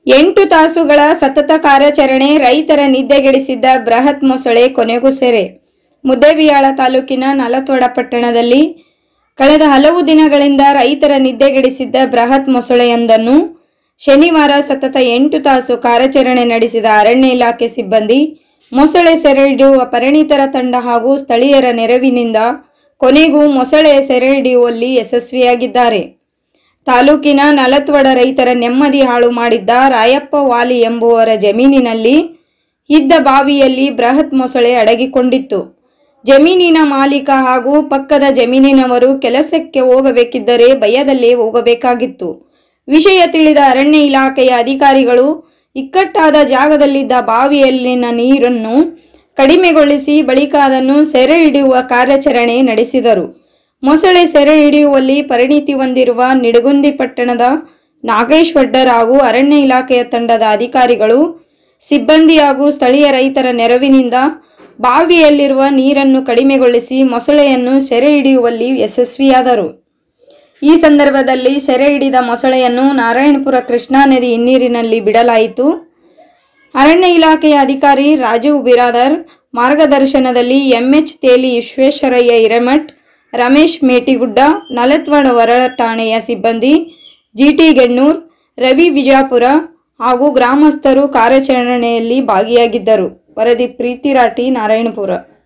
ಎಂಟು ತಾಸುಗಳ ಸತತ ಕಾರ್ಯಾಚರಣೆ ರೈತರ ನಿದ್ದೆಗೆಡಿಸಿದ್ದ ಬೃಹತ್ ಮೊಸಳೆ ಕೊನೆಗೂ ಸೆರೆ ಮುದ್ದೇಬಿಯಾಳ ತಾಲೂಕಿನ ನಲತ್ವಡ ಪಟ್ಟಣದಲ್ಲಿ ಕಳೆದ ಹಲವು ದಿನಗಳಿಂದ ರೈತರ ನಿದ್ದೆಗೆಡಿಸಿದ್ದ ಬೃಹತ್ ಮೊಸಳೆಯೊಂದನ್ನು ಶನಿವಾರ ಸತತ ಎಂಟು ತಾಸು ಕಾರ್ಯಾಚರಣೆ ನಡೆಸಿದ ಅರಣ್ಯ ಇಲಾಖೆ ಸಿಬ್ಬಂದಿ ಮೊಸಳೆ ಸೆರೆ ಹಿಡಿಯುವ ಪರಿಣಿತರ ತಂಡ ಹಾಗೂ ಸ್ಥಳೀಯರ ನೆರವಿನಿಂದ ಕೊನೆಗೂ ಮೊಸಳೆ ಸೆರೆ ಹಿಡಿಯುವಲ್ಲಿ ಯಶಸ್ವಿಯಾಗಿದ್ದಾರೆ ತಾಲೂಕಿನ ನಲತ್ವಡ ರೈತರ ನೆಮ್ಮದಿ ಹಾಳು ಮಾಡಿದ್ದ ರಾಯಪ್ಪ ವಾಲಿ ಎಂಬುವರ ಜಮೀನಿನಲ್ಲಿ ಇದ್ದ ಬಾವಿಯಲ್ಲಿ ಬೃಹತ್ ಮೊಸಳೆ ಅಡಗಿಕೊಂಡಿತ್ತು ಜಮೀನಿನ ಮಾಲೀಕ ಹಾಗೂ ಪಕ್ಕದ ಜಮೀನಿನವರು ಕೆಲಸಕ್ಕೆ ಹೋಗಬೇಕಿದ್ದರೆ ಭಯದಲ್ಲೇ ಹೋಗಬೇಕಾಗಿತ್ತು ವಿಷಯ ತಿಳಿದ ಅರಣ್ಯ ಇಲಾಖೆಯ ಅಧಿಕಾರಿಗಳು ಇಕ್ಕಟ್ಟಾದ ಜಾಗದಲ್ಲಿದ್ದ ಬಾವಿಯಲ್ಲಿನ ನೀರನ್ನು ಕಡಿಮೆಗೊಳಿಸಿ ಬಳಿಕ ಅದನ್ನು ಸೆರೆ ಹಿಡಿಯುವ ಕಾರ್ಯಾಚರಣೆ ನಡೆಸಿದರು ಮೊಸಳೆ ಸೆರೆ ಹಿಡಿಯುವಲ್ಲಿ ಪರಿಣಿತಿ ಹೊಂದಿರುವ ನಿಡಗುಂದಿ ಪಟ್ಟಣದ ನಾಗೇಶ್ ವಡ್ಡರ್ ಹಾಗೂ ಅರಣ್ಯ ಇಲಾಖೆಯ ತಂಡದ ಅಧಿಕಾರಿಗಳು ಸಿಬ್ಬಂದಿ ಹಾಗೂ ಸ್ಥಳೀಯ ರೈತರ ನೆರವಿನಿಂದ ಬಾವಿಯಲ್ಲಿರುವ ನೀರನ್ನು ಕಡಿಮೆಗೊಳಿಸಿ ಮೊಸಳೆಯನ್ನು ಸೆರೆ ಹಿಡಿಯುವಲ್ಲಿ ಯಶಸ್ವಿಯಾದರು ಈ ಸಂದರ್ಭದಲ್ಲಿ ಸೆರೆ ಹಿಡಿದ ಮೊಸಳೆಯನ್ನು ನಾರಾಯಣಪುರ ಕೃಷ್ಣಾ ನದಿ ಹಿನ್ನೀರಿನಲ್ಲಿ ಬಿಡಲಾಯಿತು ಅರಣ್ಯ ಇಲಾಖೆಯ ಅಧಿಕಾರಿ ರಾಜೀವ್ ಬಿರಾದರ್ ಮಾರ್ಗದರ್ಶನದಲ್ಲಿ ಎಂಎಚ್ ತೇಲಿ ವಿಶ್ವೇಶ್ವರಯ್ಯ ಹಿರೇಮಠ್ ರಮೇಶ್ ಮೇಟಿಗುಡ್ಡ ನಲತ್ವಾಡ ಹೊರ ಠಾಣೆಯ ಸಿಬ್ಬಂದಿ ಜಿಟಿ ಗೆಣ್ಣೂರ್ ರವಿ ವಿಜಾಪುರ ಹಾಗೂ ಗ್ರಾಮಸ್ಥರು ಕಾರ್ಯಾಚರಣೆಯಲ್ಲಿ ಭಾಗಿಯಾಗಿದ್ದರು ವರದಿ ಪ್ರೀತಿ ರಾಟಿ ನಾರಾಯಣಪುರ